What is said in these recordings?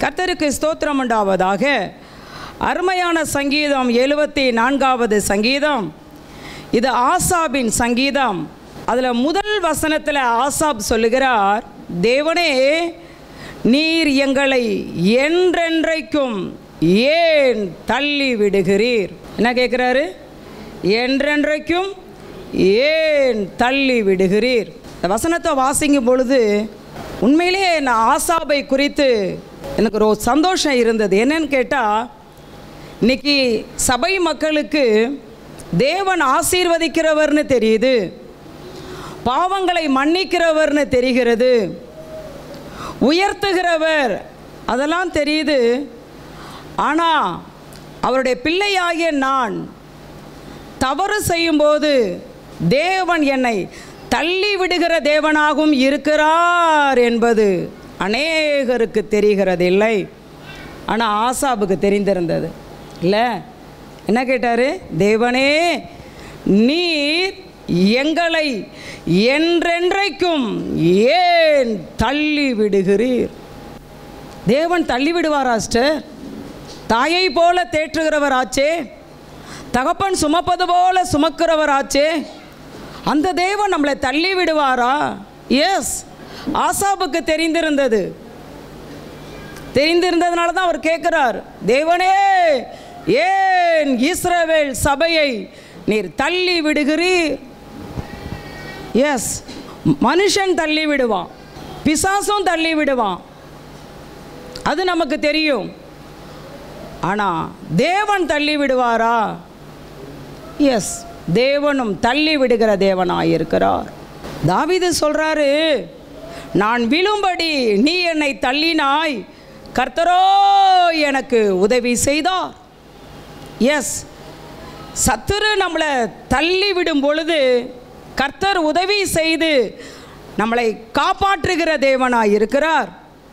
கர்த்தருக்கு ஸ்தோத்திரம் உண்டாவதாக அருமையான சங்கீதம் எழுபத்தி நான்காவது சங்கீதம் இது ஆசாபின் சங்கீதம் அதில் முதல் வசனத்தில் ஆசாப் சொல்லுகிறார் தேவனே நீர் எங்களை என்றென்றைக்கும் ஏன் தள்ளி விடுகிறீர் என்ன கேட்குறாரு என்றென்றைக்கும் ஏன் தள்ளி விடுகிறீர் இந்த வசனத்தை வாசிக்கும் பொழுது உண்மையிலேயே நான் ஆசாபை குறித்து எனக்கு ஒரு சந்தோஷம் இருந்தது என்னன்னு கேட்டால் இன்னைக்கு சபை மக்களுக்கு தேவன் ஆசீர்வதிக்கிறவர்னு தெரியுது பாவங்களை மன்னிக்கிறவர்னு தெரிகிறது உயர்த்துகிறவர் அதெல்லாம் தெரியுது ஆனால் அவருடைய பிள்ளையாகிய நான் தவறு செய்யும்போது தேவன் என்னை தள்ளி விடுகிற தேவனாகவும் இருக்கிறார் என்பது அநேகருக்கு தெரிகிறதில்லை ஆனால் ஆசாபுக்கு தெரிந்திருந்தது இல்லை என்ன கேட்டார் தேவனே நீர் எங்களை என்றென்றைக்கும் ஏன் தள்ளி விடுகிறீர் தேவன் தள்ளி விடுவாரா சிஸ்டர் தாயை போல தேற்றுகிறவராச்சே தகப்பன் சுமப்பது போல சுமக்கிறவராச்சே அந்த தேவன் நம்மளை தள்ளி விடுவாரா எஸ் ஆசாபுக்கு தெரிந்திருந்தது தெரிந்திருந்ததுனால தான் அவர் கேட்குறார் தேவனே ஏன் இஸ்ரவேல் சபையை நீர் தள்ளி விடுகிறீர் எஸ் மனுஷன் தள்ளி விடுவான் பிசாசும் தள்ளி விடுவான் அது நமக்கு தெரியும் ஆனால் தேவன் தள்ளி விடுவாரா எஸ் தேவனும் தள்ளி விடுகிற தேவனாயிருக்கிறார் தாவீது சொல்றாரு நான் விழும்படி நீ என்னை தள்ளினாய் கர்த்தரோ எனக்கு உதவி செய்தார் எஸ் சத்துரு நம்மளை தள்ளி விடும் பொழுது கர்த்தர் உதவி செய்து நம்மளை காப்பாற்றுகிற தேவனாய் இருக்கிறார்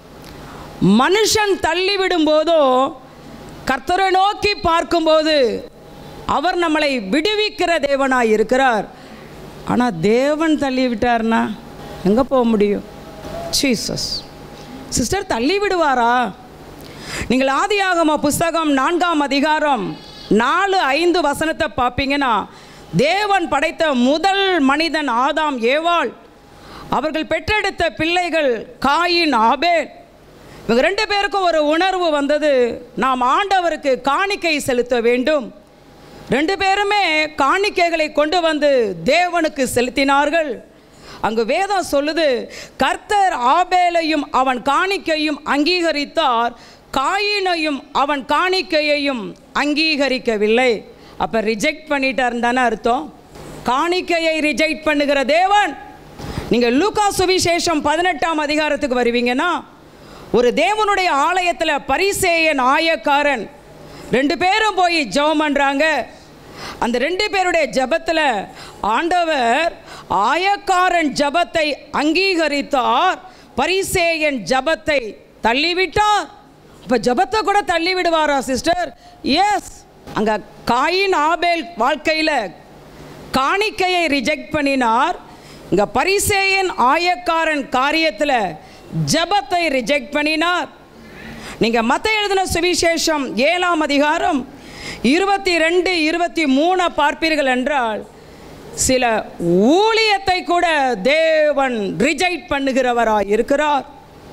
மனுஷன் தள்ளிவிடும் போதோ கர்த்தரை நோக்கி பார்க்கும்போது அவர் நம்மளை விடுவிக்கிற தேவனாய் இருக்கிறார் ஆனால் தேவன் தள்ளி விட்டார்னா எங்கே போக முடியும் ஜீசஸ் சிஸ்டர் தள்ளி விடுவாரா நீங்கள் ஆதியாகம புஸ்தகம் நான்காம் அதிகாரம் நாலு ஐந்து வசனத்தை பார்ப்பீங்கன்னா தேவன் படைத்த முதல் மனிதன் ஆதாம் ஏவாள் அவர்கள் பெற்றெடுத்த பிள்ளைகள் காயின் ஆபேல் இவங்க ரெண்டு பேருக்கும் ஒரு உணர்வு வந்தது நாம் ஆண்டவருக்கு காணிக்கை செலுத்த வேண்டும் ரெண்டு பேருமே காணிக்கைகளை கொண்டு வந்து தேவனுக்கு செலுத்தினார்கள் அங்கு வேதம் சொல்லுது கர்த்தர் ஆபேலையும் அவன் காணிக்கையும் அங்கீகரித்தார் காயினையும் அவன் காணிக்கையையும் அங்கீகரிக்கவில்லை அப்போ ரிஜெக்ட் பண்ணிட்டாருன்னு தானே அர்த்தம் காணிக்கையை ரிஜெக்ட் பண்ணுகிற தேவன் நீங்கள் லூகா சுவிசேஷம் பதினெட்டாம் அதிகாரத்துக்கு வருவீங்கன்னா ஒரு தேவனுடைய ஆலயத்தில் பரிசேயன் ஆயக்காரன் ரெண்டு பேரும் போய் ஜெபம் பண்ணுறாங்க அந்த ரெண்டு பேருடைய ஜெபத்தில் ஆண்டவர் ஆயக்காரன் ஜெபத்தை அங்கீகரித்தார் பரிசேயன் ஜெபத்தை தள்ளிவிட்டார் இப்போ ஜெபத்தை கூட தள்ளி விடுவாரா சிஸ்டர் எஸ் அங்கே காயின் ஆபேல் வாழ்க்கையில் காணிக்கையை ரிஜெக்ட் பண்ணினார் இங்கே பரிசேயன் ஆயக்காரன் காரியத்தில் ஜெபத்தை ரிஜெக்ட் பண்ணினார் நீங்கள் மத்த எழுதின சுவிசேஷம் ஏழாம் அதிகாரம் இருபத்தி ரெண்டு இருபத்தி மூணை பார்ப்பீர்கள் என்றால் சில ஊழியத்தை கூட தேவன் ரிஜெக்ட் பண்ணுகிறவராய் இருக்கிறார்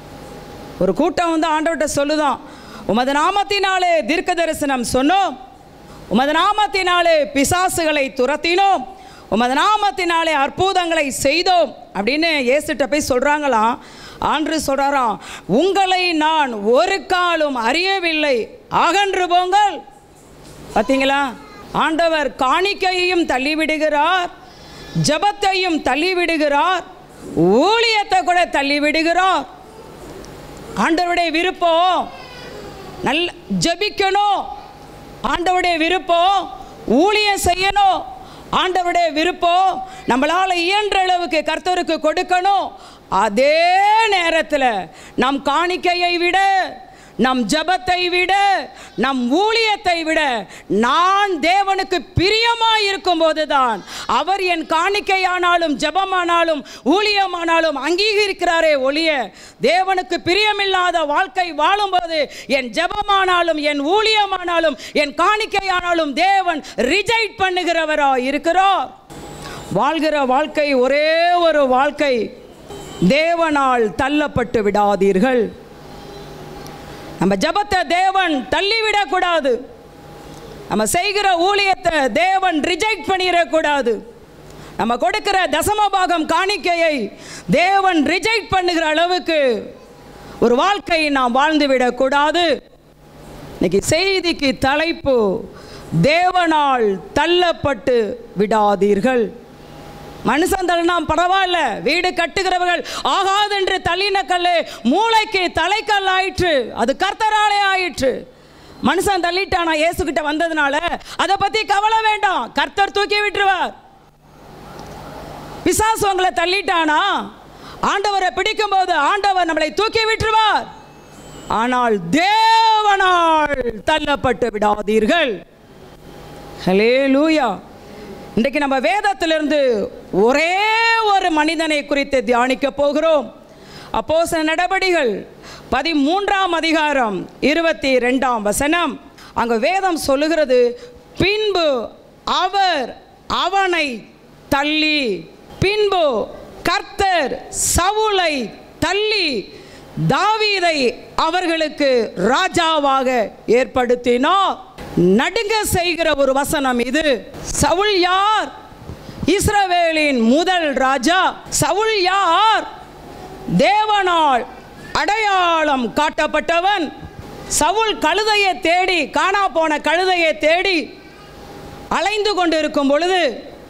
ஒரு கூட்டம் வந்து ஆண்டவர்கிட்ட சொல்லுதான் உமது நாமத்தினாலே தீர்க்க தரிசனம் சொன்னோம் உமது நாமத்தினாலே பிசாசுகளை துரத்தினோம் உமது நாமத்தினாலே அற்புதங்களை செய்தோம் அப்படின்னு ஏசுட்ட போய் சொல்கிறாங்களாம் ஆண்டு சொல்கிறாராம் உங்களை நான் ஒரு காலும் அறியவில்லை அகன்று போங்கள் பார்த்தீங்களா ஆண்டவர் காணிக்கையையும் தள்ளிவிடுகிறார் ஜபத்தையும் தள்ளிவிடுகிறார் ஊழியத்தை கூட தள்ளிவிடுகிறார் ஆண்டவருடைய விருப்பம் நல்ல ஜபிக்கணும் ஆண்டவருடைய விருப்பம் ஊழியம் செய்யணும் ஆண்டவருடைய விருப்பம் நம்மளால் இயன்ற அளவுக்கு கர்த்தருக்கு கொடுக்கணும் அதே நேரத்தில் நம் காணிக்கையை விட நம் ஜெபத்தை விட நம் ஊழியத்தை விட நான் தேவனுக்கு பிரியமாய் இருக்கும்போது தான் அவர் என் காணிக்கையானாலும் ஜெபமானாலும் ஊழியமானாலும் அங்கீகரிக்கிறாரே ஒழிய தேவனுக்கு பிரியமில்லாத வாழ்க்கை வாழும்போது என் ஜெபமானாலும் என் ஊழியமானாலும் என் காணிக்கையானாலும் தேவன் ரிஜெக்ட் பண்ணுகிறவரா இருக்கிறார் வாழ்கிற வாழ்க்கை ஒரே ஒரு வாழ்க்கை தேவனால் தள்ளப்பட்டு விடாதீர்கள் நம்ம ஜெபத்தை தேவன் தள்ளிவிடக்கூடாது நம்ம செய்கிற ஊழியத்தை தேவன் ரிஜெக்ட் பண்ணிடக்கூடாது நம்ம கொடுக்கிற தசம பாகம் காணிக்கையை தேவன் ரிஜெக்ட் பண்ணுகிற அளவுக்கு ஒரு வாழ்க்கையை நாம் வாழ்ந்து விடக்கூடாது இன்னைக்கு செய்திக்கு தலைப்பு தேவனால் தள்ளப்பட்டு விடாதீர்கள் மனுஷன் தள்ளினா பரவாயில்ல வீடு கட்டுகிறவர்கள் ஆகாது என்று தள்ளின கல்லு மூளைக்கு தலைக்கல் ஆயிற்று அது கர்த்தராலே ஆயிற்று மனுஷன் தள்ளிட்டானா இயேசு கிட்ட வந்ததுனால அதை பத்தி கவலை வேண்டாம் கர்த்தர் தூக்கி விட்டுருவார் பிசாசு உங்களை தள்ளிட்டானா ஆண்டவரை பிடிக்கும்போது ஆண்டவர் நம்மளை தூக்கி விட்டுருவார் ஆனால் தேவனால் தள்ளப்பட்டு விடாதீர்கள் ஹலே லூயா இன்றைக்கு நம்ம வேதத்திலிருந்து ஒரே ஒரு மனிதனை குறித்து தியானிக்க போகிறோம் அப்போ சில நடபடிகள் பதிமூன்றாம் அதிகாரம் இருபத்தி ரெண்டாம் வசனம் அங்க வேதம் சொல்லுகிறது பின்பு அவர் அவனை தள்ளி பின்பு கர்த்தர் சவுலை தள்ளி தாவீதை அவர்களுக்கு ராஜாவாக ஏற்படுத்தினார் நடுங்க செய்கிற ஒரு வசனம் இது சவுல் யார் இஸ்ரவேலின் முதல் ராஜா சவுல் யார் தேவனால் அடையாளம் காட்டப்பட்டவன் சவுல் கழுதையை தேடி காணா போன கழுதையை தேடி அலைந்து கொண்டிருக்கும் பொழுது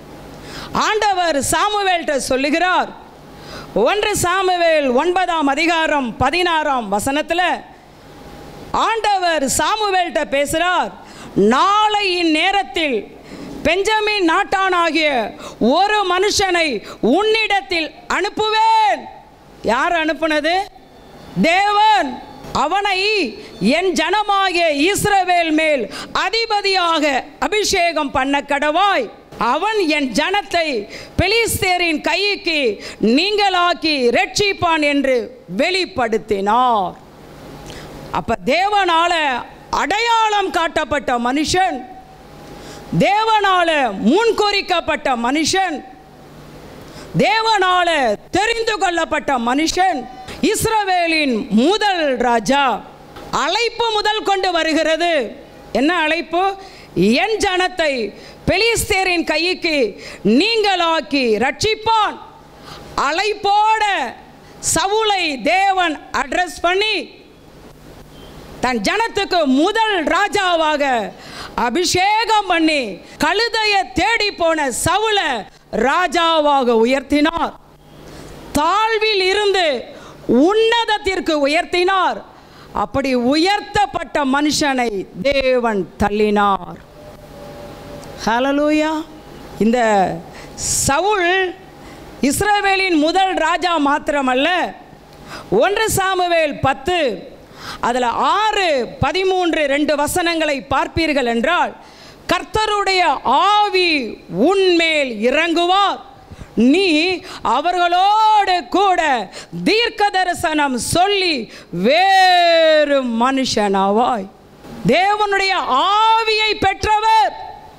ஆண்டவர் சாமுவேல்கிட்ட சொல்லுகிறார் ஒன்று சாமுவேல் ஒன்பதாம் அதிகாரம் பதினாறாம் வசனத்தில் ஆண்டவர் சாமுவேல்கிட்ட பேசுகிறார் நாளை இந்நேரத்தில் பெஞ்சமின் நாட்டானாகிய ஒரு மனுஷனை உன்னிடத்தில் அனுப்புவேன் யார் அனுப்புனது தேவன் அவனை என் ஜனமாகிய இஸ்ரவேல் மேல் அதிபதியாக அபிஷேகம் பண்ண கடவாய் அவன் என் ஜனத்தை பெலிஸ்தேரின் கைக்கு நீங்களாக்கி ரட்சிப்பான் என்று வெளிப்படுத்தினார் அப்ப தேவனால அடையாளம் காட்டப்பட்ட மனுஷன் தேவனால முன்குறிக்கப்பட்ட மனுஷன் தேவனால தெரிந்து கொள்ளப்பட்ட மனுஷன் இஸ்ரவேலின் முதல் ராஜா அழைப்பு முதல் கொண்டு வருகிறது என்ன அழைப்பு என் ஜனத்தை பெலிஸ்தேரின் கைக்கு நீங்களாக்கி ரட்சிப்பான் அழைப்போட சவுலை தேவன் அட்ரஸ் பண்ணி தன் ஜனத்துக்கு முதல் ராஜாவாக அபிஷேகம் பண்ணி கழுதையை தேடி போன சவுல ராஜாவாக உயர்த்தினார் தாழ்வில் இருந்து உன்னதத்திற்கு உயர்த்தினார் அப்படி உயர்த்தப்பட்ட மனுஷனை தேவன் தள்ளினார் ஹalleluya இந்த சவுல் இஸ்ரவேலின் முதல் ராஜா மாத்திரமல்ல ஒன்று சாமுவேல் பத்து அதில் ஆறு பதிமூன்று ரெண்டு வசனங்களை பார்ப்பீர்கள் என்றால் கர்த்தருடைய ஆவி உன்மேல் இறங்குவார் நீ அவர்களோடு கூட தீர்க்க தரிசனம் சொல்லி வேறு மனுஷனாவாய் தேவனுடைய ஆவியை பெற்றவர்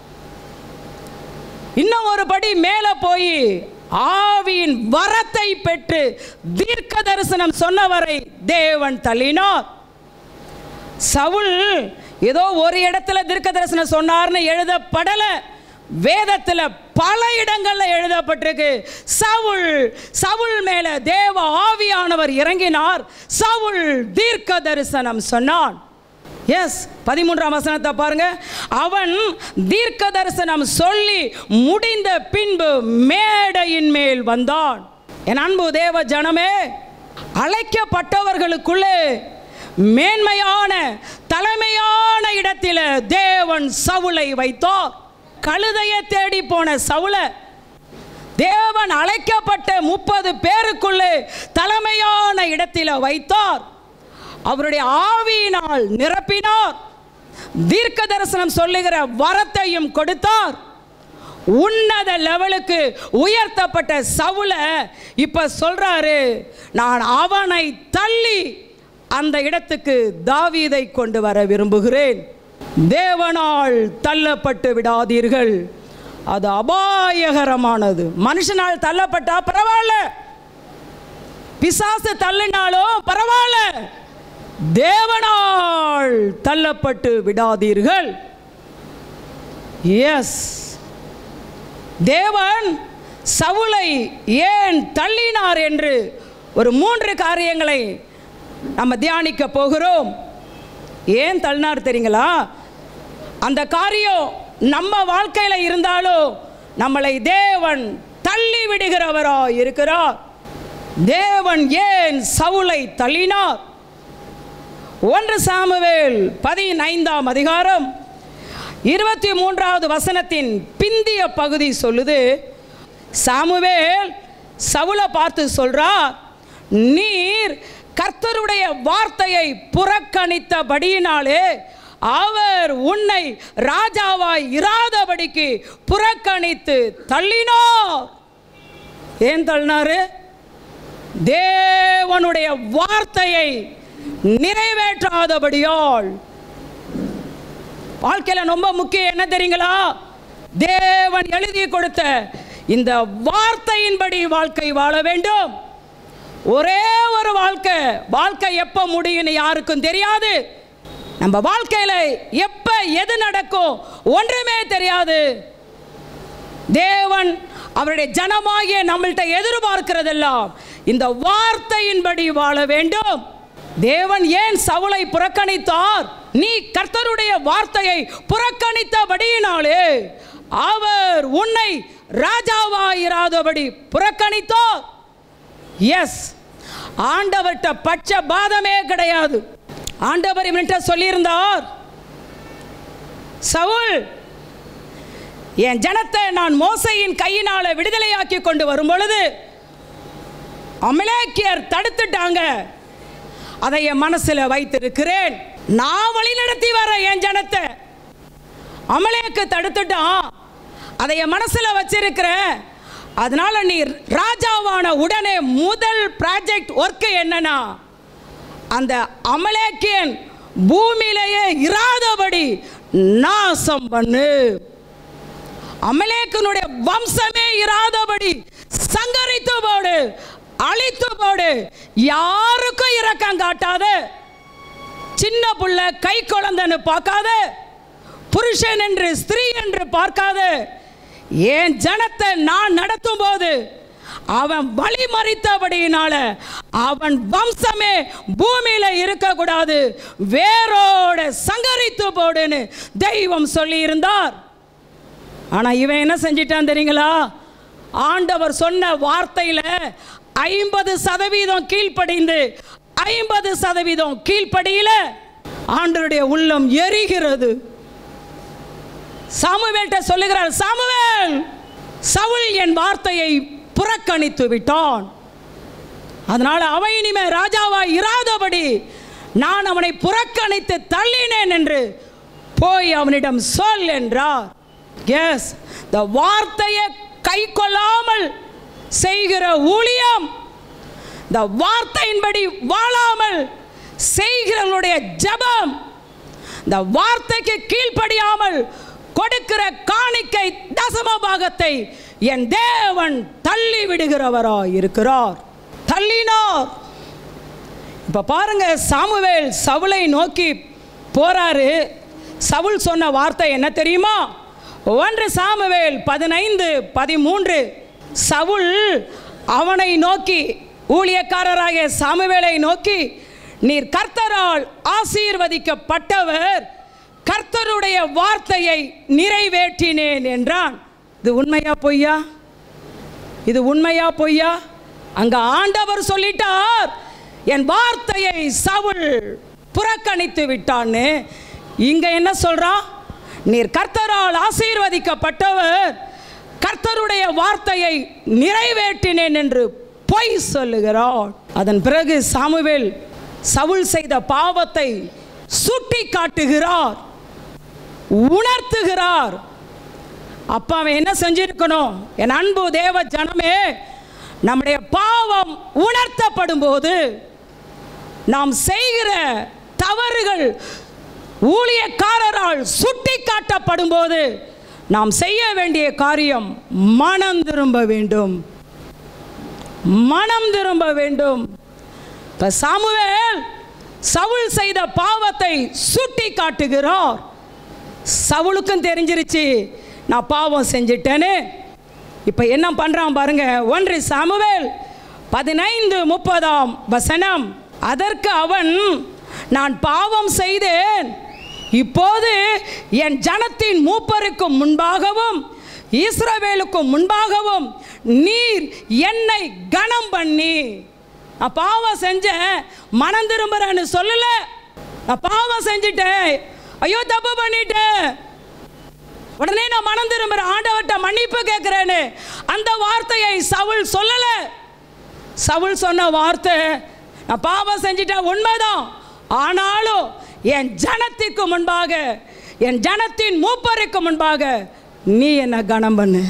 இன்னும் ஒரு படி மேலே போய் ஆவியின் வரத்தை பெற்று தீர்க்க தரிசனம் சொன்னவரை தேவன் தள்ளினார் சவுல் ஏதோ ஒரு இடத்துல தீர்க்க தரிசனம் சொன்னார்னு எழுதப்படல வேதத்தில் பல இடங்கள்ல எழுதப்பட்டிருக்கு சவுல் சவுல் மேல தேவ ஆவியானவர் இறங்கினார் சவுல் தீர்க்க தரிசனம் சொன்னான் எஸ் பதிமூன்றாம் வசனத்தை பாருங்க அவன் தீர்க்க தரிசனம் சொல்லி முடிந்த பின்பு மேடையின் மேல் வந்தான் என் அன்பு தேவ ஜனமே அழைக்கப்பட்டவர்களுக்குள்ளே மேன்மையான தலைமையான இடத்தில் தேவன் சவுளை வைத்தார் கழுதையை தேடி போன சவுள தேவன் அழைக்கப்பட்ட முப்பது பேருக்குள்ளே தலைமையான இடத்தில் வைத்தார் அவருடைய ஆவியினால் நிரப்பினார் தீர்க்க தரிசனம் சொல்லுகிற வரத்தையும் கொடுத்தார் உன்னத லெவலுக்கு உயர்த்தப்பட்ட சவுல இப்ப சொல்றாரு நான் அவனை தள்ளி அந்த இடத்துக்கு தாவீதை கொண்டு வர விரும்புகிறேன் தேவனால் தள்ளப்பட்டு விடாதீர்கள் அது அபாயகரமானது மனுஷனால் தள்ளப்பட்டா பரவாயில்ல பிசாசு தள்ளினாலும் பரவாயில்ல தேவனால் தள்ளப்பட்டு விடாதீர்கள் எஸ் தேவன் சவுலை ஏன் தள்ளினார் என்று ஒரு மூன்று காரியங்களை நம்ம தியானிக்க போகிறோம் ஏன் தள்ளினார் தெரியுங்களா அந்த காரியம் நம்ம வாழ்க்கையில் இருந்தாலும் நம்மளை தேவன் தள்ளி விடுகிறவரா இருக்கிறார் தேவன் ஏன் சவுலை தள்ளினார் ஒன்று சாமுவேல் பதினைந்தாம் அதிகாரம் இருபத்தி மூன்றாவது வசனத்தின் பிந்திய பகுதி சொல்லுது சாமுவேல் சவுலை பார்த்து சொல்றா நீர் கர்த்தருடைய வார்த்தையை புறக்கணித்தபடியினாலே அவர் உன்னை ராஜாவாய் இராதபடிக்கு புறக்கணித்து தள்ளினார் ஏன் தள்ளினாரு தேவனுடைய வார்த்தையை நிறைவேற்றாதபடியால் வாழ்க்கையில் ரொம்ப முக்கியம் என்ன தெரியுங்களா தேவன் எழுதி கொடுத்த இந்த வார்த்தையின்படி வாழ்க்கை வாழ வேண்டும் ஒரே ஒரு வாழ்க்கை வாழ்க்கை எப்போ முடியும்னு யாருக்கும் தெரியாது நம்ம வாழ்க்கையில் எப்ப எது நடக்கும் ஒன்றுமே தெரியாது தேவன் அவருடைய ஜனமாகிய நம்மள்கிட்ட எதிர்பார்க்கிறதெல்லாம் இந்த வார்த்தையின்படி வாழ வேண்டும் தேவன் ஏன் சவுளை புறக்கணித்தார் நீ கர்த்தருடைய வார்த்தையை புறக்கணித்தபடியினாலே அவர் உன்னை ராஜாவாயிராதபடி புறக்கணித்தார் எஸ் ஆண்டவர்கிட்ட பட்ச பாதமே கிடையாது ஆண்டவர் இவன்கிட்ட சொல்லியிருந்தார் சவுல் என் ஜனத்தை நான் மோசையின் கையினால விடுதலையாக்கி கொண்டு வரும் பொழுது அமலேக்கியர் தடுத்துட்டாங்க அதை என் மனசுல வைத்திருக்கிறேன் நான் வழி நடத்தி வர என் ஜனத்தை அமலேக்கு தடுத்துட்டான் அதை என் மனசுல வச்சிருக்கிறேன் அதனால நீ ராஜாவான உடனே முதல் ப்ராஜெக்ட் ஒர்க்கு என்னன்னா அந்த அமலேக்கியன் பூமியிலேயே இராதபடி நாசம் பண்ணு அமலேக்கனுடைய வம்சமே இராதபடி சங்கரித்து போடு அழித்து போடு யாருக்கும் இரக்கம் காட்டாத சின்ன புள்ள கை குழந்தைன்னு பார்க்காத புருஷன் என்று ஸ்திரீ என்று பார்க்காத என் ஜனத்தை நான் நடத்தும் போது அவன் வழி மறித்தபடியினால அவன் வம்சமே பூமியில இருக்கக்கூடாது வேரோட சங்கரித்து போடுன்னு தெய்வம் சொல்லி இருந்தார் ஆனா இவன் என்ன செஞ்சிட்டான் தெரியுங்களா ஆண்டவர் சொன்ன வார்த்தையில ஐம்பது சதவீதம் கீழ்ப்படிந்து ஐம்பது சதவீதம் கீழ்ப்படியில ஆண்டவருடைய உள்ளம் எரிகிறது சாமுவேல்கிட்ட சொல்லுகிறார் சாமுவேல் சவுல் என் வார்த்தையை புறக்கணித்து விட்டான் அதனால அவன் இனிமே ராஜாவாய் இராதபடி நான் அவனை புறக்கணித்து தள்ளினேன் என்று போய் அவனிடம் சொல் என்றார் எஸ் இந்த வார்த்தையை கை கொள்ளாமல் செய்கிற ஊழியம் இந்த வார்த்தையின்படி வாழாமல் செய்கிறவனுடைய ஜெபம் இந்த வார்த்தைக்கு கீழ்ப்படியாமல் கொடுக்கிற காணிக்கை தசம பாகத்தை என் தேவன் தள்ளி விடுகிறவராய் இருக்கிறார் தள்ளினார் இப்ப பாருங்க சாமுவேல் சவுலை நோக்கி போறாரு சவுல் சொன்ன வார்த்தை என்ன தெரியுமா ஒன்று சாமுவேல் பதினைந்து பதிமூன்று சவுல் அவனை நோக்கி ஊழியக்காரராகிய சாமுவேலை நோக்கி நீர் கர்த்தரால் ஆசீர்வதிக்கப்பட்டவர் கர்த்தருடைய வார்த்தையை நிறைவேற்றினேன் என்றான் இது உண்மையா பொய்யா இது உண்மையா பொய்யா அங்க ஆண்டவர் சொல்லிட்டார் என் வார்த்தையை சவுல் புறக்கணித்து விட்டான்னு இங்க என்ன சொல்றான் நீர் கர்த்தரால் ஆசீர்வதிக்கப்பட்டவர் கர்த்தருடைய வார்த்தையை நிறைவேற்றினேன் என்று பொய் சொல்லுகிறார் அதன் பிறகு சாமுவேல் சவுல் செய்த பாவத்தை சுட்டி காட்டுகிறார் உணர்த்துகிறார் அப்ப அவன் என்ன செஞ்சிருக்கணும் என் அன்பு தேவ ஜனமே நம்முடைய பாவம் உணர்த்தப்படும் போது நாம் செய்கிற தவறுகள் ஊழியக்காரரால் சுட்டி காட்டப்படும் போது நாம் செய்ய வேண்டிய காரியம் மனம் திரும்ப வேண்டும் மனம் திரும்ப வேண்டும் இப்ப சாமுவேல் சவுல் செய்த பாவத்தை சுட்டி காட்டுகிறார் சவுலுக்கும் தெரிஞ்சிருச்சு நான் பாவம் செஞ்சிட்டேன்னு இப்போ என்ன பண்ணுறான் பாருங்க ஒன்று சாமுவேல் பதினைந்து முப்பதாம் வசனம் அதற்கு அவன் நான் பாவம் செய்தேன் இப்போது என் ஜனத்தின் மூப்பருக்கும் முன்பாகவும் இஸ்ரவேலுக்கும் முன்பாகவும் நீர் என்னை கனம் பண்ணி நான் பாவம் செஞ்சேன் மனம் திரும்புறேன்னு சொல்லல நான் பாவம் செஞ்சிட்டேன் ஐயோ தப்பு பண்ணிட்டேன் உடனே நான் மனம் திரும்புறேன் ஆண்டவர்கிட்ட மன்னிப்பு கேட்கிறேன்னு அந்த வார்த்தையை சவுல் சொல்லல சவுல் சொன்ன வார்த்தை நான் பாவம் செஞ்சிட்டேன் உண்மைதான் ஆனாலும் என் ஜனத்திற்கு முன்பாக என் ஜனத்தின் மூப்பருக்கு முன்பாக நீ என்ன கனம் பண்ணு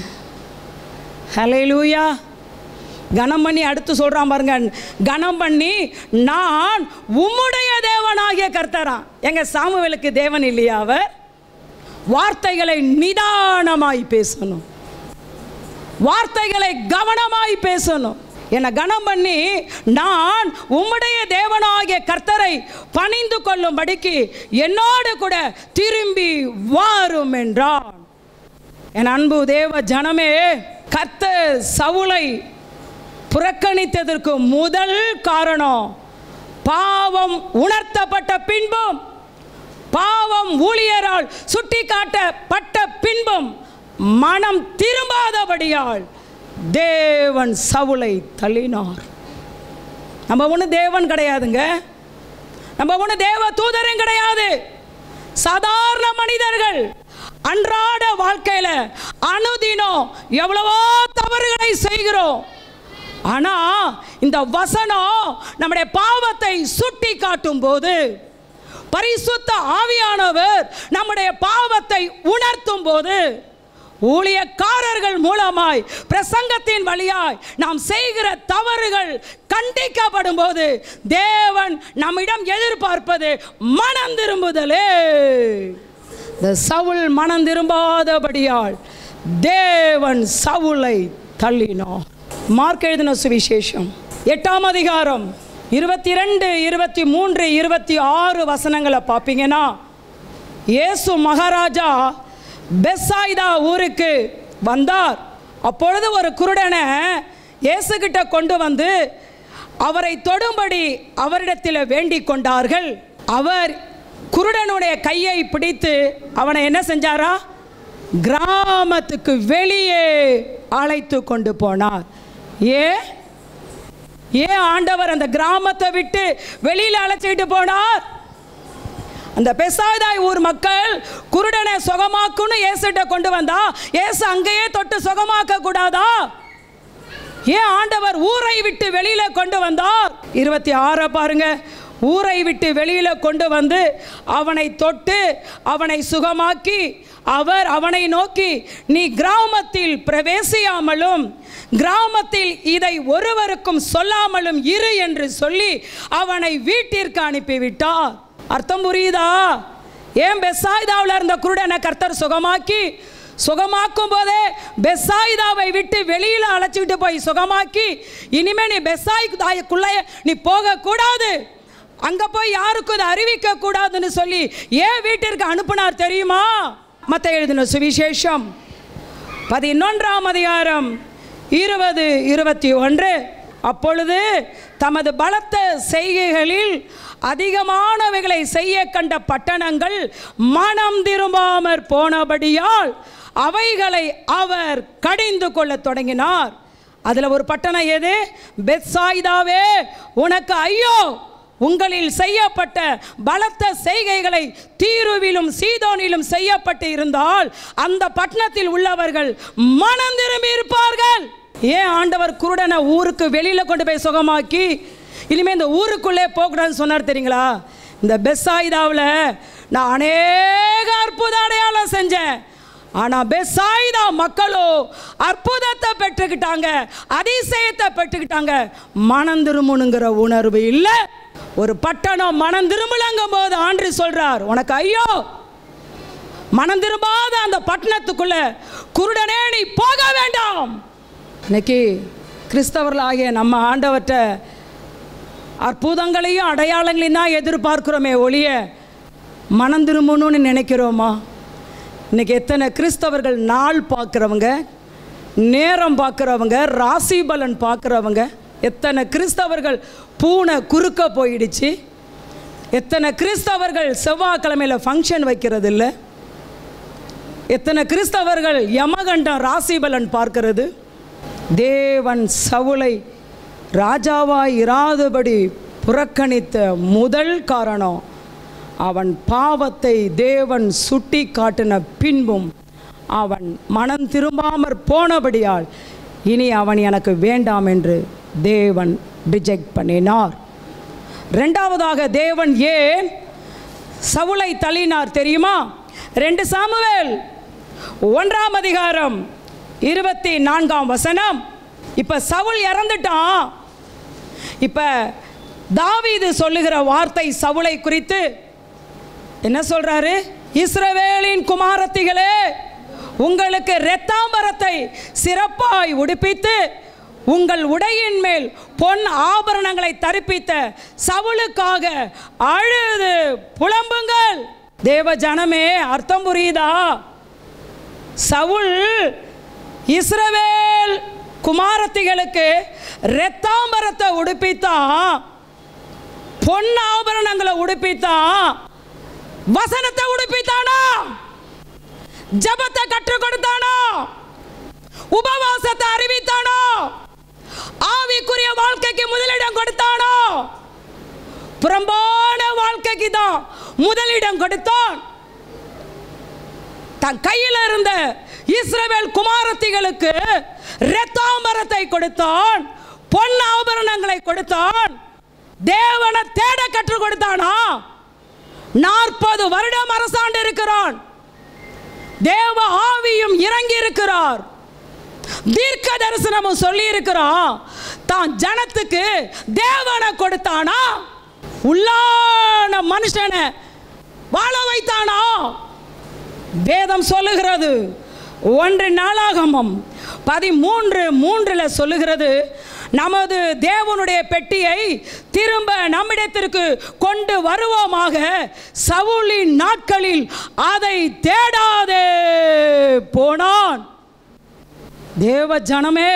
ஹalleluya கனம் பண்ணி அடுத்து சொல்றான் பாருங்க கனம் பண்ணி நான் உம்முடைய தேவனாகிய கர்த்தரான் எங்க சாமுவேலுக்கு தேவன் இல்லையா அவர் வார்த்தைகளை நிதானமாய் பேசணும் வார்த்தைகளை கவனமாய் பேசணும் என்னை கனம் பண்ணி நான் உம்முடைய தேவனாகிய கர்த்தரை பணிந்து கொள்ளும்படிக்கு என்னோடு கூட திரும்பி வாரும் என்றான் என் அன்பு தேவ ஜனமே கர்த்தர் சவுலை புறக்கணித்ததற்கு முதல் காரணம் பாவம் உணர்த்தப்பட்ட பின்பும் பாவம் ஊழியரால் சுட்டிக்காட்டப்பட்ட பின்பும் மனம் திரும்பாதபடியால் தேவன் சவுலை தள்ளினார் நம்ம ஒன்று தேவன் கிடையாதுங்க நம்ம ஒன்று தேவ தூதரும் கிடையாது சாதாரண மனிதர்கள் அன்றாட வாழ்க்கையில் அனுதினம் எவ்வளவோ தவறுகளை செய்கிறோம் ஆனா இந்த வசனம் நம்முடைய பாவத்தை சுட்டி காட்டும் போது பரிசுத்த ஆவியானவர் நம்முடைய பாவத்தை உணர்த்தும் போது ஊழியக்காரர்கள் மூலமாய் பிரசங்கத்தின் வழியாய் நாம் செய்கிற தவறுகள் கண்டிக்கப்படும் போது தேவன் நம்மிடம் எதிர்பார்ப்பது மனம் திரும்புதலே இந்த சவுல் மனம் திரும்பாதபடியால் தேவன் சவுலை தள்ளினார் மார்க் எழுதின சுவிசேஷம் எட்டாம் அதிகாரம் இருபத்தி ரெண்டு இருபத்தி மூன்று இருபத்தி ஆறு வசனங்களை பார்ப்பீங்கன்னா இயேசு மகாராஜா பெஸ்ஸாய்தா ஊருக்கு வந்தார் அப்பொழுது ஒரு குருடனை இயேசுகிட்ட கொண்டு வந்து அவரை தொடும்படி அவரிடத்தில் வேண்டிக் கொண்டார்கள் அவர் குருடனுடைய கையை பிடித்து அவனை என்ன செஞ்சாரா கிராமத்துக்கு வெளியே அழைத்து கொண்டு போனார் ஏன் ஏன் ஆண்டவர் அந்த கிராமத்தை விட்டு வெளியில் அழைச்சிட்டு போனார் அந்த பெசாதாய் ஊர் மக்கள் குருடனை சுகமாக்குன்னு ஏசுகிட்ட கொண்டு வந்தா ஏசு அங்கேயே தொட்டு சுகமாக்க கூடாதா ஏன் ஆண்டவர் ஊரை விட்டு வெளியில கொண்டு வந்தார் இருபத்தி ஆறை பாருங்க ஊரை விட்டு வெளியில கொண்டு வந்து அவனை தொட்டு அவனை சுகமாக்கி அவர் அவனை நோக்கி நீ கிராமத்தில் பிரவேசியாமலும் கிராமத்தில் இதை ஒருவருக்கும் சொல்லாமலும் இரு என்று சொல்லி அவனை வீட்டிற்கு அனுப்பிவிட்டார் அர்த்தம் புரியுதா ஏன் பெசாய்தாவில் இருந்த குருடனை கர்த்தர் சுகமாக்கி சுகமாக்கும் போதே பெசாயிதாவை விட்டு வெளியில் அழைச்சிக்கிட்டு போய் சுகமாக்கி இனிமே நீ பெசாய் தாய்க்குள்ளே நீ போகக்கூடாது அங்கே போய் யாருக்கும் இதை அறிவிக்க கூடாதுன்னு சொல்லி ஏன் வீட்டிற்கு அனுப்புனார் தெரியுமா மற்ற எழுதின சுவிசேஷம் பதினொன்றாம் அதிகாரம் இருபது இருபத்தி ஒன்று அப்பொழுது தமது பலத்த செய்கைகளில் அதிகமானவைகளை செய்ய கண்ட பட்டணங்கள் மனம் திரும்பாமற் போனபடியால் அவைகளை அவர் கடிந்து கொள்ளத் தொடங்கினார் அதில் ஒரு பட்டணம் எது பெத்சாய்தாவே உனக்கு ஐயோ உங்களில் செய்யப்பட்ட பலத்த செய்கைகளை தீருவிலும் சீதோனிலும் செய்யப்பட்டு இருந்தால் அந்த பட்டணத்தில் உள்ளவர்கள் மனம் திரும்பி இருப்பார்கள் ஏன் ஆண்டவர் குருடனை ஊருக்கு வெளியில கொண்டு போய் சுகமாக்கி இனிமேல் இந்த ஊருக்குள்ளே போகக்கூடாதுன்னு சொன்னார் தெரியுங்களா இந்த பெஸ்ஸாயிதாவில் நான் அநேக அற்புத அடையாளம் செஞ்சேன் ஆனால் பெஸ்ஸாயிதா மக்களோ அற்புதத்தை பெற்றுக்கிட்டாங்க அதிசயத்தை பெற்றுக்கிட்டாங்க மனம் திரும்பணுங்கிற உணர்வு இல்லை ஒரு பட்டணம் மனம் திரும்பலங்கும் போது ஆண்டு சொல்றார் உனக்கு ஐயோ மனம் திரும்பாத அந்த பட்டணத்துக்குள்ள குருடனே நீ போக வேண்டாம் இன்னைக்கு கிறிஸ்தவர்களாகிய நம்ம ஆண்டவற்ற அற்புதங்களையும் அடையாளங்களையும் தான் எதிர்பார்க்கிறோமே ஒழிய மனம் திரும்பணும்னு நினைக்கிறோமா இன்னைக்கு எத்தனை கிறிஸ்தவர்கள் நாள் பார்க்குறவங்க நேரம் பார்க்குறவங்க ராசி பலன் பார்க்குறவங்க எத்தனை கிறிஸ்தவர்கள் பூனை குறுக்க போயிடுச்சு எத்தனை கிறிஸ்தவர்கள் செவ்வாய்க்கிழமையில் ஃபங்க்ஷன் வைக்கிறது இல்லை எத்தனை கிறிஸ்தவர்கள் யமகண்டம் ராசி பலன் பார்க்கிறது தேவன் சவுளை ராஜாவாய் இராதபடி புறக்கணித்த முதல் காரணம் அவன் பாவத்தை தேவன் சுட்டி காட்டின பின்பும் அவன் மனம் திரும்பாமற் போனபடியால் இனி அவன் எனக்கு வேண்டாம் என்று தேவன் ரிஜெக்ட் பண்ணினார் ரெண்டாவதாக தேவன் ஏன் சவுளை தள்ளினார் தெரியுமா ரெண்டு சாமுவேல் ஒன்றாம் அதிகாரம் இருபத்தி நான்காம் வசனம் இப்போ சவுல் இறந்துட்டான் இப்போ தாவீது சொல்லுகிற வார்த்தை சவுளை குறித்து என்ன சொல்றாரு இஸ்ரவேலின் குமாரத்திகளே உங்களுக்கு இரத்தாம்பரத்தை சிறப்பாய் உடுப்பித்து உங்கள் உடையின் மேல் பொன் ஆபரணங்களை தரிப்பித்த சவுளுக்காக அழுது புலம்புங்கள் தேவ ஜனமே அர்த்தம் புரியுதா சவுல் இஸ்ரவேல் குமாரத்திகளுக்கு இரத்தாம்பரத்தை உடுப்பித்தான் பொன் ஆபரணங்களை உடுப்பித்தான் வசனத்தை உடுப்பித்தானா ஜபத்தை கற்றுக் கொடுத்தானோ உபவாசத்தை அறிவித்தானோ ஆவிக்குரிய வாழ்க்கைக்கு முதலிடம் கொடுத்தானோ புறம்பான வாழ்க்கைக்கு தான் முதலிடம் கொடுத்தான் தன் கையில் இருந்த இஸ்ரவேல் குமாரத்திகளுக்கு இரத்தாம்பரத்தை கொடுத்தான் பொன் ஆபரணங்களை கொடுத்தான் தேவனை தேட கற்றுக் கொடுத்தானா நாற்பது வருடம் அரசாண்டு இருக்கிறான் தேவ ஆவியும் இறங்கி இருக்கிறார் தீர்க்க தரிசனமும் சொல்லி இருக்கிறான் தான் ஜனத்துக்கு தேவனை கொடுத்தானா உள்ளான மனுஷனை வாழ வைத்தானா வேதம் சொல்லுகிறது ஒன்று நாளாகமம் பதிமூன்று மூன்றில் சொல்லுகிறது நமது தேவனுடைய பெட்டியை திரும்ப நம்மிடத்திற்கு கொண்டு வருவோமாக சவுலின் நாட்களில் அதை தேடாதே போனான் தேவ ஜனமே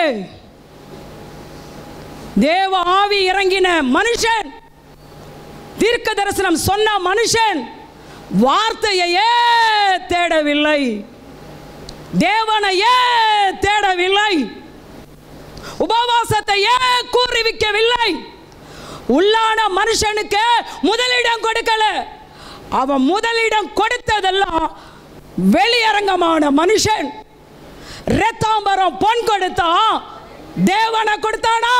தேவ ஆவி இறங்கின மனுஷன் தீர்க்க தரிசனம் சொன்ன மனுஷன் வார்த்தையையே தேடவில்லை தேவனையே தேடவில்லை உபவாசத்தையே கூறிவிக்கவில்லை உள்ளான மனுஷனுக்கு முதலிடம் கொடுக்கல அவன் முதலிடம் கொடுத்ததெல்லாம் வெளியரங்கமான மனுஷன் இரத்தாம்பரம் பொன் கொடுத்தான் தேவனை கொடுத்தானா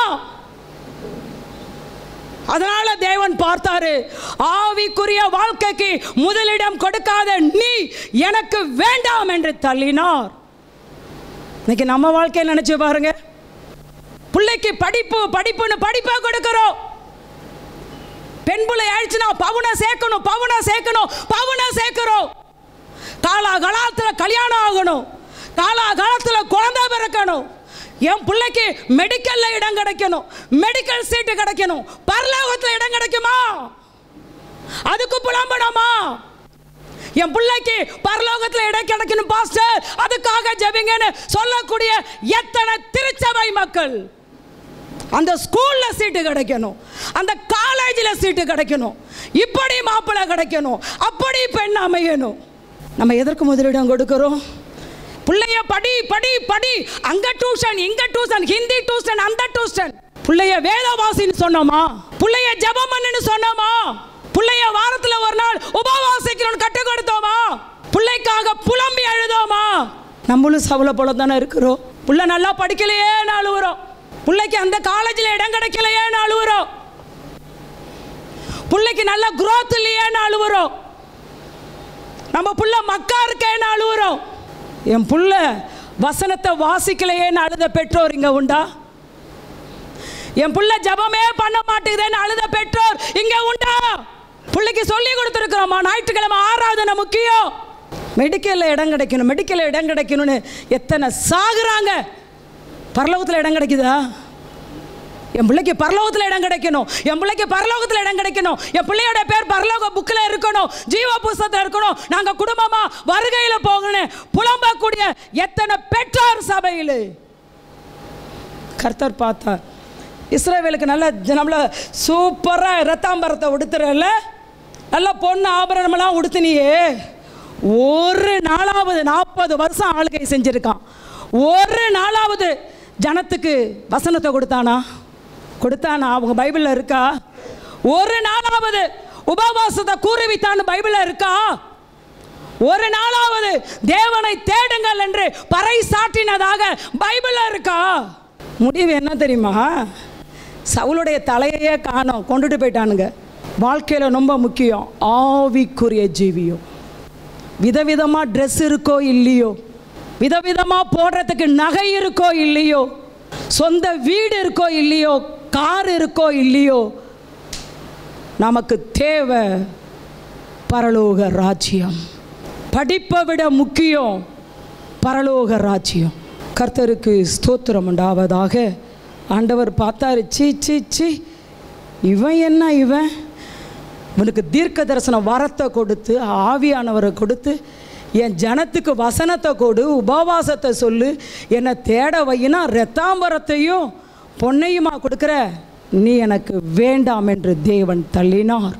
அதனால தேவன் பார்த்தாரு ஆவிக்குரிய வாழ்க்கைக்கு முதலிடம் கொடுக்காத நீ எனக்கு வேண்டாம் என்று தள்ளினார் இன்னைக்கு நம்ம வாழ்க்கையை நினைச்சு பாருங்க பிள்ளைக்கு படிப்பு படிப்புன்னு படிப்பை கொடுக்கிறோம் பெண் பிள்ளை ஆயிடுச்சுன்னா பவுனை சேர்க்கணும் பவுனை சேர்க்கணும் பவுனை சேர்க்கிறோம் காலாகாலத்தில் கல்யாணம் ஆகணும் காலாகாலத்தில் குழந்தை பிறக்கணும் என் பிள்ளைக்கு மெடிக்கல்ல இடம் கிடைக்கணும் மெடிக்கல் சீட்டு கிடைக்கணும் பரலோகத்தில் இடம் கிடைக்குமா அதுக்கு புலம்பணுமா என் பிள்ளைக்கு பரலோகத்தில் இடம் கிடைக்கணும் பாஸ்டர் அதுக்காக ஜெபிங்கன்னு சொல்லக்கூடிய எத்தனை திருச்சபை மக்கள் அந்த ஸ்கூல்ல சீட்டு கிடைக்கணும் அந்த காலேஜில் சீட்டு கிடைக்கணும் இப்படி மாப்பிள்ளை கிடைக்கணும் அப்படி பெண் அமையணும் நம்ம எதற்கு முதலிடம் கொடுக்கிறோம் பிள்ளைய படி படி படி அங்க டியூஷன் இங்க டியூஷன் ஹிந்தி டியூஷன் அந்த டியூஷன் பிள்ளைய வேதவாசின்னு சொன்னோமா பிள்ளைய ஜெபம் பண்ணுன்னு சொன்னோமா பிள்ளைய வாரத்துல ஒரு நாள் உபவாசிக்கணும்னு கற்றுக் கொடுத்தோமா பிள்ளைக்காக புலம்பி அழுதோமா நம்மளும் சவல போல தானே இருக்கிறோம் புள்ள நல்லா படிக்கலையேன்னு அழுவுறோம் பிள்ளைக்கு அந்த காலேஜில் இடம் கிடைக்கலையேன்னு அழுவுறோம் பிள்ளைக்கு நல்ல growth இல்லையேன்னு அழுவுறோம் நம்ம புள்ள மக்கா இருக்கேன்னு அழுவுறோம் என் புள்ள வசனத்தை வாசிக்கலையேன்னு அழுத பெற்றோர் இங்க உண்டா என் புள்ள ஜபமே பண்ண மாட்டேங்குதுன்னு அழுத பெற்றோர் இங்க உண்டா பிள்ளைக்கு சொல்லி கொடுத்துருக்குறோமா ஞாயிற்றுக்கிழமை ஆராதனை முக்கியம் மெடிக்கலில் இடம் கிடைக்கணும் மெடிக்கலில் இடம் கிடைக்கணும்னு எத்தனை சாகுறாங்க பரலோகத்தில் இடம் கிடைக்குதா என் பிள்ளைக்கு பரலோகத்தில் இடம் கிடைக்கணும் என் பிள்ளைக்கு பரலோகத்தில் இடம் கிடைக்கணும் என் பிள்ளையோட பேர் பரலோக புக்கில் இருக்கணும் ஜீவ புஸ்தகத்தில் இருக்கணும் நாங்கள் குடும்பமாக வருகையில் போகணும் புலம்பக்கூடிய எத்தனை பெற்றோர் சபையில் கர்த்தர் பார்த்தார் இஸ்ரேவேலுக்கு நல்ல நம்மள சூப்பராக ரத்தாம்பரத்தை உடுத்துறல நல்ல பொண்ணு ஆபரணமெல்லாம் உடுத்துனியே ஒரு நாளாவது நாற்பது வருஷம் ஆளுகை செஞ்சுருக்கான் ஒரு நாளாவது ஜனத்துக்கு வசனத்தை கொடுத்தானா கொடுத்தானா அவங்க பைபிளில் இருக்கா ஒரு நாளாவது உபவாசத்தை கூறுவித்தான்னு பைபிளில் இருக்கா ஒரு நாளாவது தேவனை தேடுங்கள் என்று பறை சாட்டினதாக பைபிளில் இருக்கா முடிவு என்ன தெரியுமா சவுளுடைய தலையையே காணோம் கொண்டுட்டு போயிட்டானுங்க வாழ்க்கையில் ரொம்ப முக்கியம் ஆவிக்குரிய ஜீவியம் விதவிதமாக ட்ரெஸ் இருக்கோ இல்லையோ விதவிதமாக போடுறதுக்கு நகை இருக்கோ இல்லையோ சொந்த வீடு இருக்கோ இல்லையோ கார் இருக்கோ இல்லையோ நமக்கு தேவை பரலோக ராஜ்யம் படிப்பை விட முக்கியம் பரலோக ராஜ்யம் கர்த்தருக்கு ஸ்தோத்திரம் உண்டாவதாக ஆண்டவர் பார்த்தாரு சீ சீ சீ இவன் என்ன இவன் இவனுக்கு தீர்க்க தரிசன வரத்தை கொடுத்து ஆவியானவரை கொடுத்து என் ஜனத்துக்கு வசனத்தை கொடு உபவாசத்தை சொல்லு என்னை தேட வையினா ரத்தாம்பரத்தையும் பொன்னையுமா கொடுக்குற நீ எனக்கு வேண்டாம் என்று தேவன் தள்ளினார்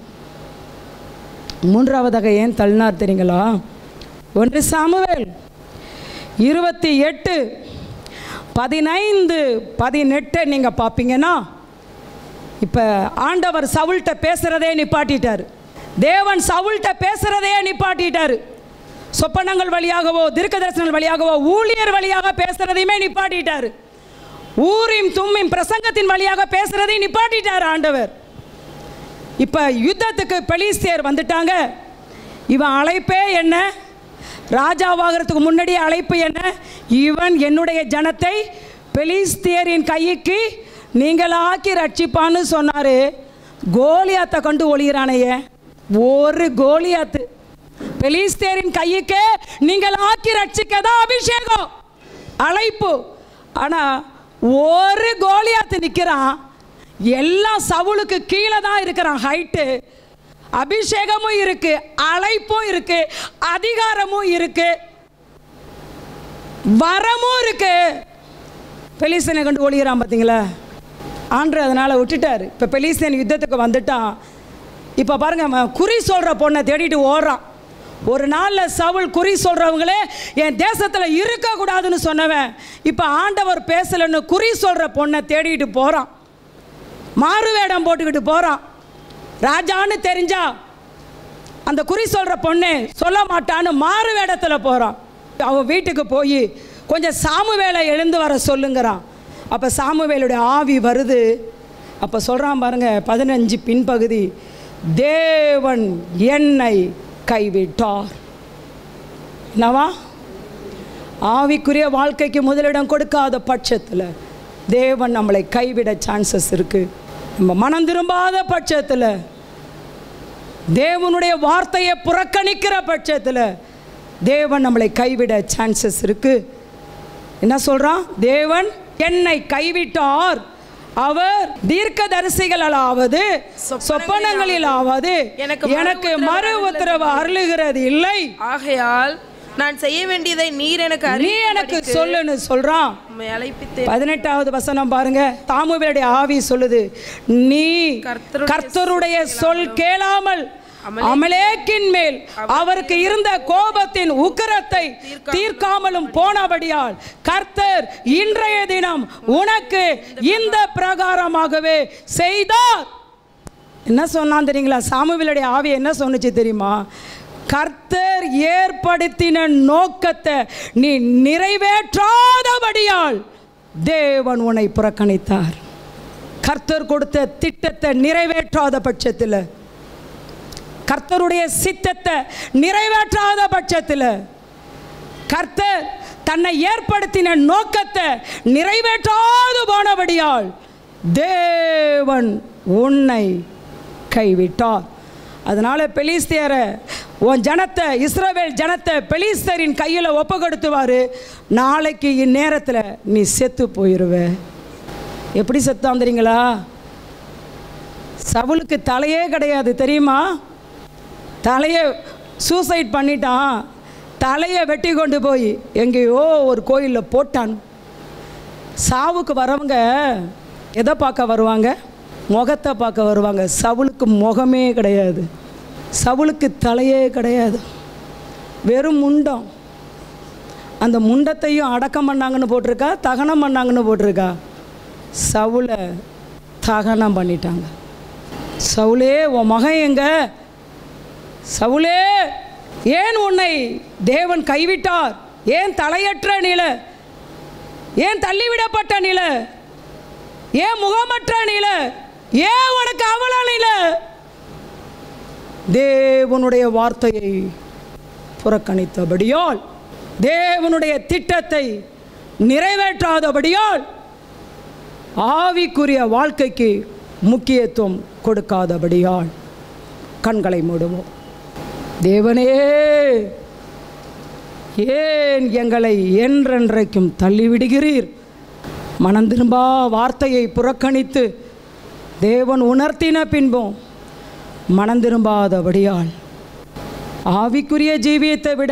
மூன்றாவதாக ஏன் தள்ளினார் தெரியுங்களா ஒன்று சாமுவேல் இருபத்தி எட்டு பதினைந்து பதினெட்டை நீங்கள் பார்ப்பீங்கன்னா இப்போ ஆண்டவர் சவுல்கிட்ட பேசுகிறதே நிப்பாட்டிட்டார் தேவன் சவுல்கிட்ட பேசுகிறதே நிப்பாட்டிட்டார் சொப்பனங்கள் வழியாகவோ தீர்க்க தரிசனங்கள் வழியாகவோ ஊழியர் வழியாக பேசுகிறதையுமே நிப்பாட்டிட்டார் ஊரின் தும்மின் பிரசங்கத்தின் வழியாக பேசுகிறதையும் நிப்பாட்டிட்டார் ஆண்டவர் இப்போ யுத்தத்துக்கு பெலிஸ்தியர் வந்துட்டாங்க இவன் அழைப்பே என்ன ராஜாவாகிறதுக்கு முன்னாடி அழைப்பு என்ன இவன் என்னுடைய ஜனத்தை பெலிஸ்தியரின் கைக்கு நீங்களாக்கி ரட்சிப்பான்னு சொன்னார் கோலியாத்தை கண்டு ஒளிகிறானையே ஒரு கோலியாத்து பெலிஸ்தேரின் கையுக்கு நீங்கள் ஆக்கி ரட்சிக்கதான் அபிஷேகம் அழைப்பு ஆனால் ஒரு கோலியாத்து நிற்கிறான் எல்லாம் சவுளுக்கு கீழே தான் இருக்கிறான் ஹைட்டு அபிஷேகமும் இருக்கு அழைப்பும் இருக்கு அதிகாரமும் இருக்கு வரமும் இருக்கு பெலிஸ்தனை கண்டு ஒளிகிறான் பார்த்தீங்களா ஆண்டு அதனால் விட்டுட்டார் இப்போ பெலிஸ்தேன் யுத்தத்துக்கு வந்துட்டான் இப்போ பாருங்க அவன் குறி சொல்கிற பொண்ணை தேடிட்டு ஓடுறான் ஒரு நாளில் சவுல் குறி சொல்கிறவங்களே என் தேசத்தில் இருக்கக்கூடாதுன்னு சொன்னவன் இப்போ ஆண்டவர் பேசலைன்னு குறி சொல்கிற பொண்ணை தேடிட்டு போகிறான் மாறு வேடம் போட்டுக்கிட்டு போகிறான் ராஜான்னு தெரிஞ்சா அந்த குறி சொல்கிற பொண்ணு சொல்ல மாட்டான்னு மாறு வேடத்தில் போகிறான் அவன் வீட்டுக்கு போய் கொஞ்சம் சாமுவேலை எழுந்து வர சொல்லுங்கிறான் அப்போ சாமுவேலுடைய ஆவி வருது அப்போ சொல்கிறான் பாருங்க பதினஞ்சு பின்பகுதி தேவன் என்னை கைவிட்டார் என்னவா ஆவிக்குரிய வாழ்க்கைக்கு முதலிடம் கொடுக்காத பட்சத்தில் தேவன் நம்மளை கைவிட சான்சஸ் இருக்குது நம்ம மனம் திரும்பாத பட்சத்தில் தேவனுடைய வார்த்தையை புறக்கணிக்கிற பட்சத்தில் தேவன் நம்மளை கைவிட சான்சஸ் இருக்கு என்ன சொல்றான் தேவன் என்னை கைவிட்டார் அவர் தீர்க்க தரிசிகளாவது சொப்பனங்களிலாவது எனக்கு எனக்கு மறு உத்தரவு அருளுகிறது இல்லை ஆகையால் நான் செய்ய வேண்டியதை நீர் எனக்கு நீ எனக்கு சொல்லுன்னு சொல்றான் உம்மை அழைப்பித்து பதினெட்டாவது வசனம் பாருங்க தாமுவேலுடைய ஆவி சொல்லுது நீ கர்த்தருடைய கர்த்தருடைய சொல் கேளாமல் அமலேக்கின் மேல் அவருக்கு இருந்த கோபத்தின் உக்கிரத்தை தீர்க்காமலும் போனபடியால் கர்த்தர் இன்றைய தினம் உனக்கு இந்த பிரகாரமாகவே செய்தார் என்ன சொன்னான் தெரியுங்களா சாமுவேலுடைய ஆவி என்ன சொன்னுச்சு தெரியுமா கர்த்தர் ஏற்படுத்தின நோக்கத்தை நீ நிறைவேற்றாதபடியால் தேவன் உன்னை புறக்கணித்தார் கர்த்தர் கொடுத்த திட்டத்தை நிறைவேற்றாத பட்சத்தில் கர்த்தருடைய சித்தத்தை நிறைவேற்றாத பட்சத்தில் கர்த்தர் தன்னை ஏற்படுத்தின நோக்கத்தை நிறைவேற்றாது போனபடியால் தேவன் உன்னை கைவிட்டார் அதனால பெலிஸ்தியரை உன் ஜனத்தை இஸ்ரவேல் ஜனத்தை பெலிஸ்தரின் கையில் ஒப்பு கொடுத்துவாரு நாளைக்கு இந்நேரத்தில் நீ செத்து போயிடுவ எப்படி செத்தான் தெரியுங்களா சவுலுக்கு தலையே கிடையாது தெரியுமா தலையை சூசைட் பண்ணிட்டான் தலையை வெட்டி கொண்டு போய் எங்கேயோ ஒரு கோயிலில் போட்டான் சாவுக்கு வரவங்க எதை பார்க்க வருவாங்க முகத்தை பார்க்க வருவாங்க சவுலுக்கு முகமே கிடையாது சவுலுக்கு தலையே கிடையாது வெறும் முண்டம் அந்த முண்டத்தையும் அடக்கம் பண்ணாங்கன்னு போட்டிருக்கா தகனம் பண்ணாங்கன்னு போட்டிருக்கா சவுலை தகனம் பண்ணிட்டாங்க சவுலே உன் மகன் எங்க சவுலே ஏன் உன்னை தேவன் கைவிட்டார் ஏன் தலையற்ற நில ஏன் தள்ளிவிடப்பட்ட நில ஏன் முகமற்ற நில ஏன் உனக்கு அவல நில தேவனுடைய வார்த்தையை புறக்கணித்தபடியால் தேவனுடைய திட்டத்தை நிறைவேற்றாதபடியால் ஆவிக்குரிய வாழ்க்கைக்கு முக்கியத்துவம் கொடுக்காதபடியால் கண்களை மூடுவோம் தேவனே ஏன் எங்களை என்றென்றைக்கும் தள்ளிவிடுகிறீர் மனம் திரும்பா வார்த்தையை புறக்கணித்து தேவன் உணர்த்தின பின்பும் மனம் திரும்பாதபடியால் ஆவிக்குரிய ஜீவியத்தை விட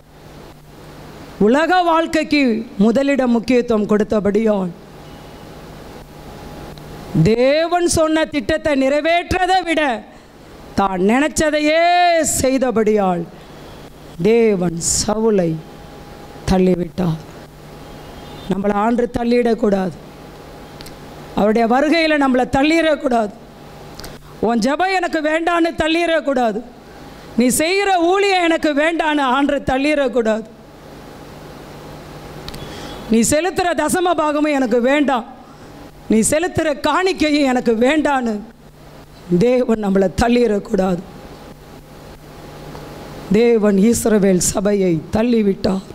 உலக வாழ்க்கைக்கு முதலிடம் முக்கியத்துவம் கொடுத்தபடியால் தேவன் சொன்ன திட்டத்தை நிறைவேற்றதை விட தான் நினைச்சதையே செய்தபடியால் தேவன் சவுலை தள்ளிவிட்டார் நம்மளை ஆண்டு தள்ளிடக்கூடாது அவருடைய வருகையில் நம்மளை தள்ளிடக்கூடாது உன் ஜெபம் எனக்கு வேண்டான்னு தள்ளிடக்கூடாது நீ செய்கிற ஊழியம் எனக்கு வேண்டான்னு ஆண்டு தள்ளிடக்கூடாது நீ செலுத்துகிற தசம பாகமும் எனக்கு வேண்டாம் நீ செலுத்துகிற காணிக்கையும் எனக்கு வேண்டான்னு தேவன் நம்மளை தள்ளிடக்கூடாது தேவன் ஈஸ்ரவேல் சபையை தள்ளிவிட்டார்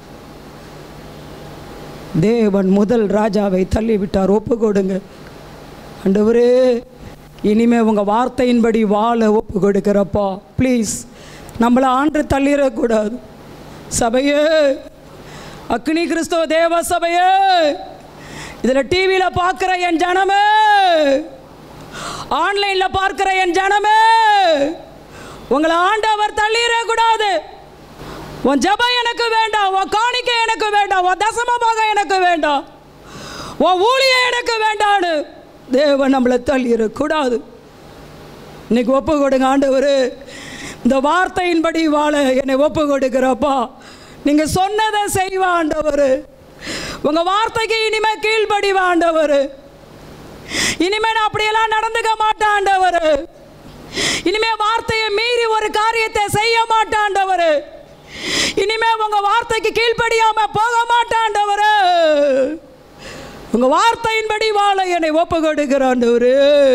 தேவன் முதல் ராஜாவை தள்ளிவிட்டார் ஒப்பு கொடுங்க ஆண்டவரே இனிமே உங்க வார்த்தையின்படி வாழ ஒப்பு கொடுக்கிறப்பா ப்ளீஸ் நம்மளை ஆண்டு தள்ளிடக்கூடாது சபையே அக்னி கிறிஸ்துவ தேவ சபையே இதில் டிவியில் பார்க்குற என் ஜனமே ஆன்லைனில் பார்க்குற என் ஜனமே உங்களை ஆண்டவர் தள்ளிடக்கூடாது உன் ஜெபம் எனக்கு வேண்டாம் உன் காணிக்கை எனக்கு வேண்டாம் உன் தசமமாக எனக்கு வேண்டாம் உன் ஊழியம் எனக்கு வேண்டான்னு தேவன் நம்மளை தள்ளிடக்கூடாது இன்னைக்கு ஒப்பு கொடுங்க ஆண்டவர் இந்த வார்த்தையின்படி வாழ என்னை ஒப்பு கொடுக்கிறப்பா நீங்கள் சொன்னதை செய்வா ஆண்டவர் உங்கள் வார்த்தைக்கு இனிமே கீழ்ப்படிவா ஆண்டவர் இனிமே நான் அப்படியெல்லாம் நடந்துக்க மாட்டேன் ஆண்டவர் இனிமே வார்த்தையை மீறி ஒரு காரியத்தை செய்ய மாட்டேன் ஆண்டவர் இனிமே உங்க வார்த்தைக்கு கீழ்ப்படியாம போக மாட்டேன் ஆண்டவர் உங்க வார்த்தையின்படி வாழ என்னை ஒப்பு கொடுக்கிற ஆண்டவர்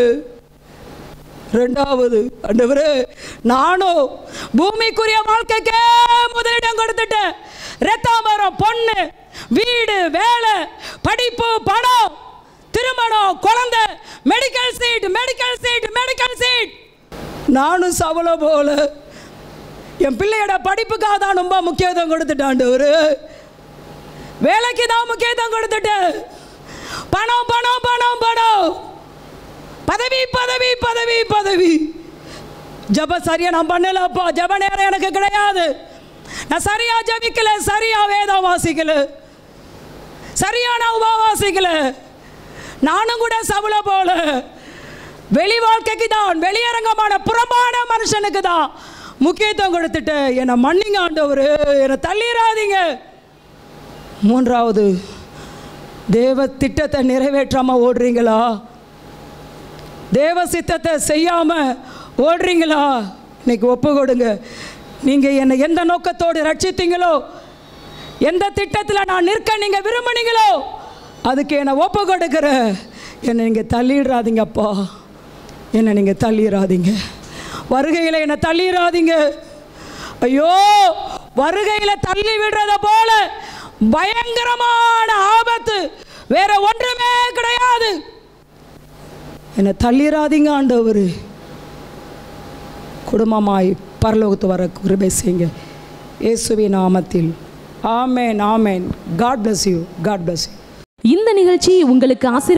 ரெண்டாவது ஆண்டவரே நானும் பூமிக்குரிய வாழ்க்கைக்கே முதலிடம் கொடுத்துட்டேன் ரத்தாமரம் பொண்ணு வீடு வேலை படிப்பு பணம் திருமணம் குழந்தை medical seat medical seat medical seat நானும் சவல போல என் பிள்ளையோட படிப்புக்காக தான் ரொம்ப முக்கியத்துவம் கொடுத்துட்டாண்டு ஒரு வேலைக்கு தான் முக்கியத்துவம் கொடுத்துட்டேன் பணம் பணம் பணம் பணம் பதவி பதவி பதவி பதவி ஜப சரியா நான் பண்ணலப்பா ஜப நேரம் எனக்கு கிடையாது நான் சரியா ஜபிக்கல சரியா வேதம் வாசிக்கல சரியா நான் உபவாசிக்கல நானும் கூட சவுள போல வெளி வாழ்க்கைக்கு தான் வெளியரங்கமான புறம்பான மனுஷனுக்கு தான் முக்கியத்துவம் கொடுத்துட்டு என்னை மன்னிங்க ஆண்டவர் என்னை தள்ளிடாதீங்க மூன்றாவது தேவ திட்டத்தை நிறைவேற்றாம ஓடுறீங்களா தேவ சித்தத்தை செய்யாம ஓடுறீங்களா இன்னைக்கு ஒப்பு கொடுங்க நீங்க என்னை எந்த நோக்கத்தோடு ரட்சித்தீங்களோ எந்த திட்டத்தில் நான் நிற்க நீங்க விரும்புனீங்களோ அதுக்கு என்னை ஒப்பு கொடுக்கிற என்னை நீங்கள் தள்ளிடுறாதீங்கப்பா என்னை நீங்கள் தள்ளிடாதீங்க வருகையில் என்னை தள்ளிடாதீங்க ஐயோ வருகையில் தள்ளி விடுறத போல பயங்கரமான ஆபத்து வேற ஒன்றுமே கிடையாது என்னை தள்ளிடாதீங்க ஆண்டவர் குடும்பமாய் பரலோகத்து வர கிருபை செய்யுங்க இயேசுவின் நாமத்தில் ஆமேன் ஆமேன் God bless you God bless you இந்த நிகழ்ச்சி உங்களுக்கு ஆசீர்